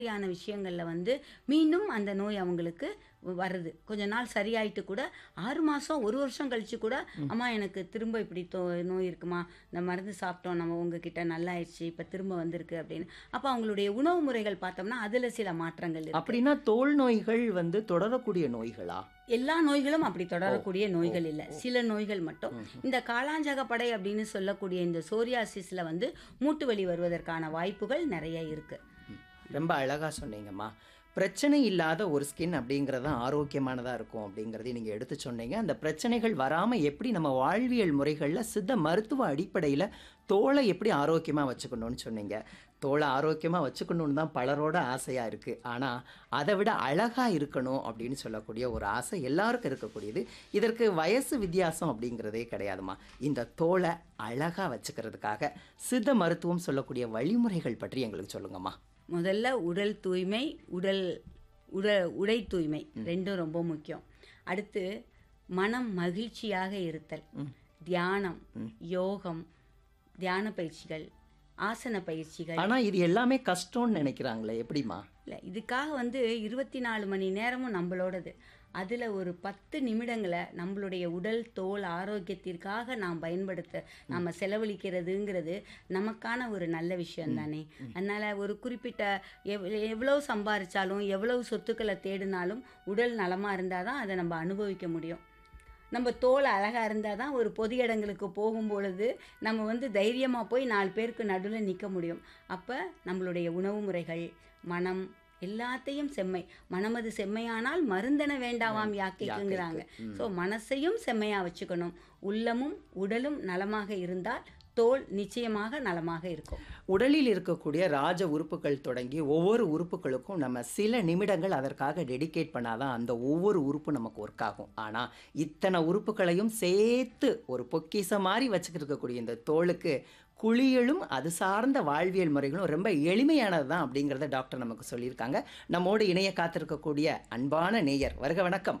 மாதிரியான விஷயங்கள்ல வந்து மீண்டும் அந்த நோய் அவங்களுக்கு வருது கொஞ்ச நாள் சரியாயிட்டு கூட ஆறு மாதம் ஒரு வருஷம் கழிச்சு கூட அம்மா எனக்கு திரும்ப இப்படி தோ நோய் இருக்குமா இந்த மருந்து சாப்பிட்டோம் நம்ம உங்ககிட்ட நல்லாயிடுச்சு இப்போ திரும்ப வந்திருக்கு அப்படின்னு அப்போ அவங்களுடைய உணவு முறைகள் பார்த்தோம்னா அதில் சில மாற்றங்கள் இருக்கு அப்படின்னா தோல் நோய்கள் வந்து தொடரக்கூடிய நோய்களா எல்லா நோய்களும் அப்படி தொடரக்கூடிய நோய்கள் இல்லை சில நோய்கள் மட்டும் இந்த காளாஞ்சக படை அப்படின்னு சொல்லக்கூடிய இந்த சோரியாசிஸ்ல வந்து மூட்டு வலி வருவதற்கான வாய்ப்புகள் நிறைய இருக்கு ரொம்ப அழகா சொன்னீங்கம்மா பிரச்சனை இல்லாத ஒரு ஸ்கின் அப்படிங்கிறது தான் ஆரோக்கியமானதாக இருக்கும் அப்படிங்கிறதையும் நீங்கள் எடுத்து சொன்னீங்க அந்த பிரச்சனைகள் வராமல் எப்படி நம்ம வாழ்வியல் முறைகளில் சித்த மருத்துவ அடிப்படையில் தோலை எப்படி ஆரோக்கியமாக வச்சுக்கணும்னு சொன்னீங்க தோலை ஆரோக்கியமாக வச்சுக்கணும்னு தான் பலரோட ஆசையாக இருக்குது ஆனால் அதை விட அழகாக இருக்கணும் அப்படின்னு சொல்லக்கூடிய ஒரு ஆசை எல்லாருக்கும் இருக்கக்கூடியது இதற்கு வயசு வித்தியாசம் அப்படிங்கிறதே கிடையாதுமா இந்த தோலை அழகாக வச்சுக்கிறதுக்காக சித்த மருத்துவம் சொல்லக்கூடிய வழிமுறைகள் பற்றி எங்களுக்கு சொல்லுங்கம்மா முதல்ல உடல் தூய்மை உடல் உட உடை தூய்மை ரெண்டும் ரொம்ப முக்கியம் அடுத்து மனம் மகிழ்ச்சியாக இருத்தல் தியானம் யோகம் தியான பயிற்சிகள் ஆசன பயிற்சிகள் ஆனா இது எல்லாமே கஷ்டம்னு நினைக்கிறாங்களே எப்படிமா இல்லை இதுக்காக வந்து இருபத்தி நாலு மணி நேரமும் நம்மளோடது அதில் ஒரு பத்து நிமிடங்களை நம்மளுடைய உடல் தோல் ஆரோக்கியத்திற்காக நாம் பயன்படுத்த நாம் செலவழிக்கிறதுங்கிறது நமக்கான ஒரு நல்ல விஷயம் தானே அதனால் ஒரு குறிப்பிட்ட எவ் எவ்வளோ சம்பாரிச்சாலும் எவ்வளவு சொத்துக்களை தேடினாலும் உடல் நலமாக இருந்தால் தான் அதை நம்ம அனுபவிக்க முடியும் நம்ம தோல் அழகாக இருந்தால் தான் ஒரு பொது இடங்களுக்கு போகும் பொழுது நம்ம வந்து தைரியமாக போய் நாலு பேருக்கு நடுவில் நிற்க முடியும் அப்போ நம்மளுடைய உணவு முறைகள் மனம் எல்லாத்தையும் செம்மை மனமது செம்மையானால் மருந்தென வேண்டாவாம் யாக்கைக்குங்கிறாங்க ஸோ மனசையும் செம்மையாக வச்சுக்கணும் உள்ளமும் உடலும் நலமாக இருந்தால் தோல் நிச்சயமாக நலமாக இருக்கும் உடலில் இருக்கக்கூடிய ராஜ உறுப்புகள் தொடங்கி ஒவ்வொரு உறுப்புகளுக்கும் நம்ம சில நிமிடங்கள் அதற்காக டெடிகேட் பண்ணாதான் அந்த ஒவ்வொரு உறுப்பு நமக்கு ஒர்க் ஆகும் ஆனால் இத்தனை உறுப்புகளையும் சேர்த்து ஒரு பொக்கிசம் மாதிரி வச்சுக்கிட்டு இருக்கக்கூடிய இந்த தோலுக்கு குளியலும் அது சார்ந்த வாழ்வியல் முறைகளும் ரொம்ப எளிமையானது தான் அப்படிங்கிறத டாக்டர் நமக்கு சொல்லியிருக்காங்க நம்மோடு இணைய காத்திருக்கக்கூடிய அன்பான நேயர் வருக வணக்கம்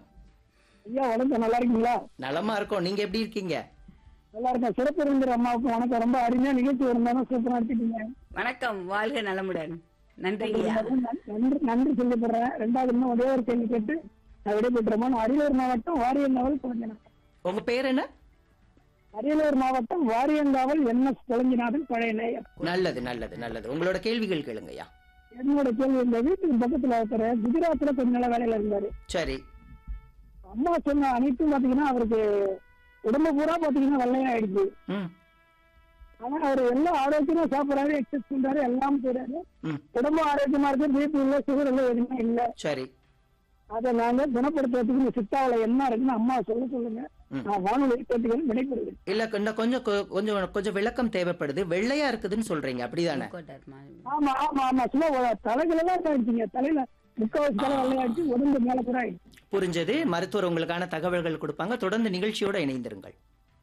ஐயா வணக்கம் நல்லா இருக்கீங்களா நலமா இருக்கோம் நீங்க எப்படி இருக்கீங்க நல்லா இருக்கேன் சிறப்பு அம்மாவுக்கு வணக்கம் ரொம்ப அருமையா நிகழ்ச்சி இருந்தாலும் சூப்பர் நடத்திட்டீங்க வணக்கம் வாழ்க நலமுடன் நன்றி ஐயா நன்றி நன்றி சொல்லப்படுறேன் ரெண்டாவது இன்னும் ஒரே ஒரு கேள்வி கேட்டு நான் விடைபெற்றுறோமா நான் அரியலூர் மாவட்டம் வாரியங்காவல் குழந்தைநாதன் உங்க பேர் என்ன அரியலூர் மாவட்டம் வாரியங்காவல் என் எஸ் குழந்தைநாதன் பழைய நேயர் நல்லது நல்லது நல்லது உங்களோட கேள்விகள் கேளுங்கய்யா என்னோட கேள்வி இந்த வீட்டுக்கு பக்கத்துல ஒருத்தர் குஜராத்ல கொஞ்ச நாள வேலையில இருந்தாரு சரி அம்மா சொன்ன அனைத்தும் பாத்தீங்கன்னா அவருக்கு உடம்பு பூரா பாத்தீங்கன்னா வெள்ளையாயிடுச்சு ம் ஆனா அவர் எல்லாம் ஆரோக்கியமா சாப்பிடறாரு எக்ஸசைஸ் பண்றாரு எல்லாம் செய்யறாரு ம் உடம்பு ஆரோக்கியமா இருக்கு பிபி இல்ல சுகர் இல்ல எதுவுமே இல்ல சரி அதை நாங்க குணப்படுத்துறதுக்கு இந்த சித்தாவில என்ன இருக்குன்னு அம்மா சொல்ல சொல்லுங்க ம். நான் வானொலி கேட்டுக்கிறேன் விடைபெறுகிறேன் இல்ல இன்னும் கொஞ்சம் கொ- கொஞ்சம் கொஞ்சம் விளக்கம் தேவைப்படுது வெள்ளையா இருக்குதுன்னு சொல்றீங்க அப்படிதானே கோட்டர்மா. ஆமா ஆமா ஆமா சும்மா தலைகளெல்லாம் இதாயிடுச்சுங்க தலையில முக்காவாசி தலை வெள்ளையாயிடுச்சு உடம்பு மேல கூட ஆயிடுச்சு புரிஞ்சது மருத்துவர் உங்களுக்கான தகவல்கள் கொடுப்பாங்க தொடர்ந்து நிகழ்ச்சியோட இணைந்திருங்கள்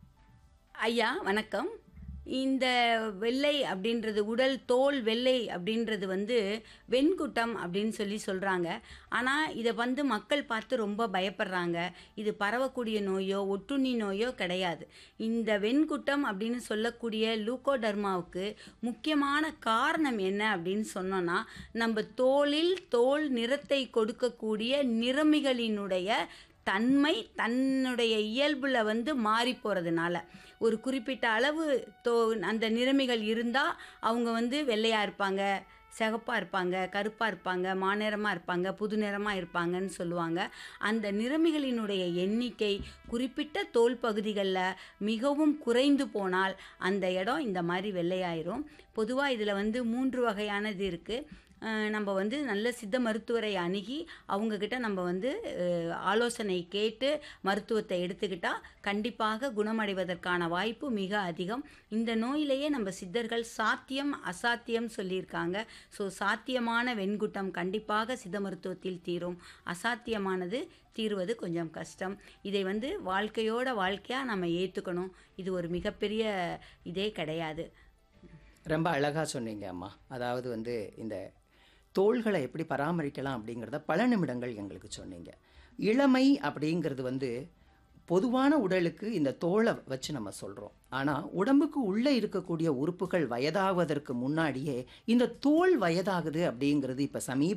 ஐயா வணக்கம் இந்த வெள்ளை அப்படின்றது உடல் தோல் வெள்ளை அப்படின்றது வந்து வெண்குட்டம் அப்படின்னு சொல்லி சொல்கிறாங்க ஆனால் இதை வந்து மக்கள் பார்த்து ரொம்ப பயப்படுறாங்க இது பரவக்கூடிய நோயோ ஒட்டுண்ணி நோயோ கிடையாது இந்த வெண்குட்டம் அப்படின்னு சொல்லக்கூடிய லூக்கோடர்மாவுக்கு முக்கியமான காரணம் என்ன அப்படின்னு சொன்னோன்னா நம்ம தோலில் தோல் நிறத்தை கொடுக்கக்கூடிய நிறமிகளினுடைய தன்மை தன்னுடைய இயல்புல வந்து மாறி போகிறதுனால ஒரு குறிப்பிட்ட அளவு தோ அந்த நிறமிகள் இருந்தால் அவங்க வந்து வெள்ளையாக இருப்பாங்க சிகப்பாக இருப்பாங்க கருப்பாக இருப்பாங்க மாநிறமாக இருப்பாங்க புது நிறமாக இருப்பாங்கன்னு சொல்லுவாங்க அந்த நிறமிகளினுடைய எண்ணிக்கை குறிப்பிட்ட தோல் பகுதிகளில் மிகவும் குறைந்து போனால் அந்த இடம் இந்த மாதிரி வெள்ளையாயிரும் பொதுவாக இதில் வந்து மூன்று வகையானது இருக்குது அஹ் நம்ம வந்து நல்ல சித்த மருத்துவரை அணுகி அவங்கக்கிட்ட நம்ம வந்து அஹ், ஆலோசனை கேட்டு மருத்துவத்தை எடுத்துக்கிட்டால் கண்டிப்பாக குணமடைவதற்கான வாய்ப்பு மிக அதிகம் இந்த நோயிலேயே நம்ம சித்தர்கள் சாத்தியம் அசாத்தியம் சொல்லியிருக்காங்க ஸோ சாத்தியமான வெண்குட்டம் கண்டிப்பாக சித்த மருத்துவத்தில் தீரும் அசாத்தியமானது தீர்வது கொஞ்சம் கஷ்டம் இதை வந்து வாழ்க்கையோட வாழ்க்கையாக நம்ம ஏற்றுக்கணும் இது ஒரு மிகப்பெரிய இதே கிடையாது ரொம்ப அழகா சொன்னீங்க அம்மா அதாவது வந்து இந்த தோள்களை எப்படி பராமரிக்கலாம் அப்படிங்கிறத பல நிமிடங்கள் எங்களுக்கு சொன்னீங்க இளமை அப்படிங்கிறது வந்து பொதுவான உடலுக்கு இந்த தோலை வச்சு நம்ம சொல்கிறோம் ஆனால் உடம்புக்கு உள்ளே இருக்கக்கூடிய உறுப்புகள் வயதாவதற்கு முன்னாடியே இந்த தோல் வயதாகுது அப்படிங்கிறது இப்போ சமீப